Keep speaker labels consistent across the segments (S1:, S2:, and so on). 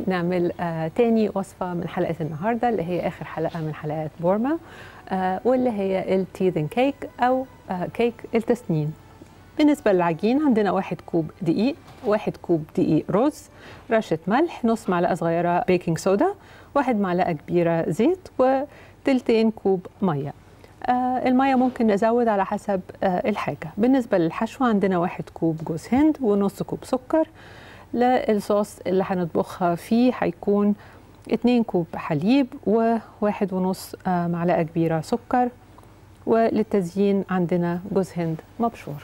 S1: نعمل آه تاني وصفة من حلقة النهاردة اللي هي آخر حلقة من حلقات بورما آه واللي هي التيذن كيك أو آه كيك التسنين بالنسبة للعجين عندنا واحد كوب دقيق واحد كوب دقيق رز رشة ملح نص معلقة صغيرة بيكنج صودا واحد معلقة كبيرة زيت وتلتين كوب مية آه المية ممكن نزود على حسب آه الحاجة بالنسبة للحشو عندنا واحد كوب جوز هند ونص كوب سكر للصوص اللي هنطبخها فيه هيكون اتنين كوب حليب وواحد ونص آه معلقة كبيرة سكر وللتزيين عندنا جوز هند مبشور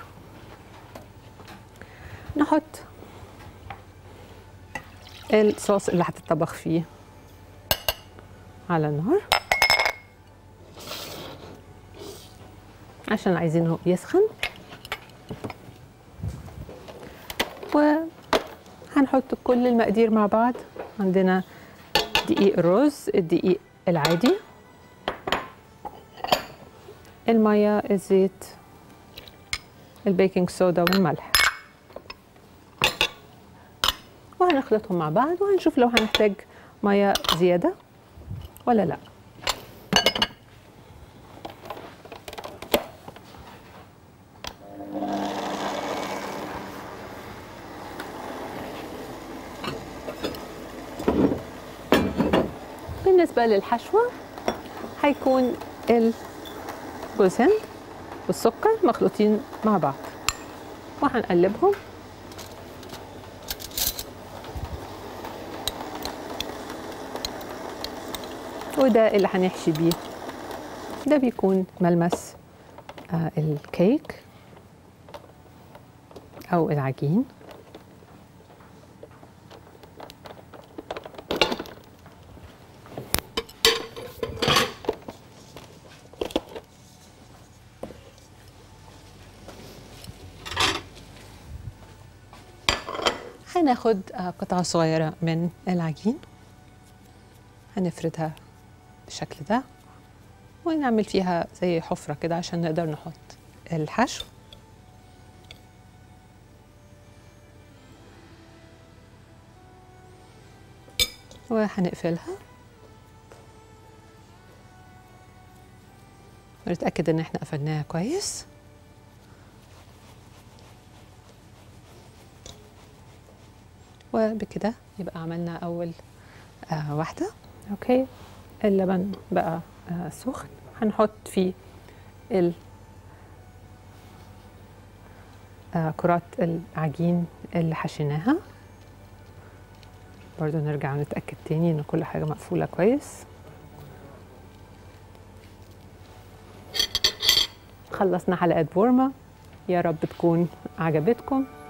S1: نحط الصوص اللي هتطبخ فيه على النار عشان عايزينه يسخن وهنحط كل المقادير مع بعض عندنا دقيق الرز الدقيق العادي المية الزيت البيكنج صودا والملح وهنخلطهم مع بعض وهنشوف لو هنحتاج مية زيادة ولا لا بالنسبة للحشوة هيكون الجوز هند والسكر مخلوطين مع بعض وهنقلبهم وده اللي هنحشي بيه ده بيكون ملمس آه الكيك او العجين هناخد آه قطعة صغيرة من العجين هنفردها بالشكل ده ونعمل فيها زي حفرة كده عشان نقدر نحط الحشو وهنقفلها ونتأكد ان احنا قفلناها كويس وبكده يبقى عملنا اول آه واحدة اوكي اللبن بقى آه سخن هنحط فيه ال آه كرات العجين اللي حشيناها برضو نرجع نتأكد تاني ان كل حاجة مقفولة كويس خلصنا حلقة بورما يا رب تكون عجبتكم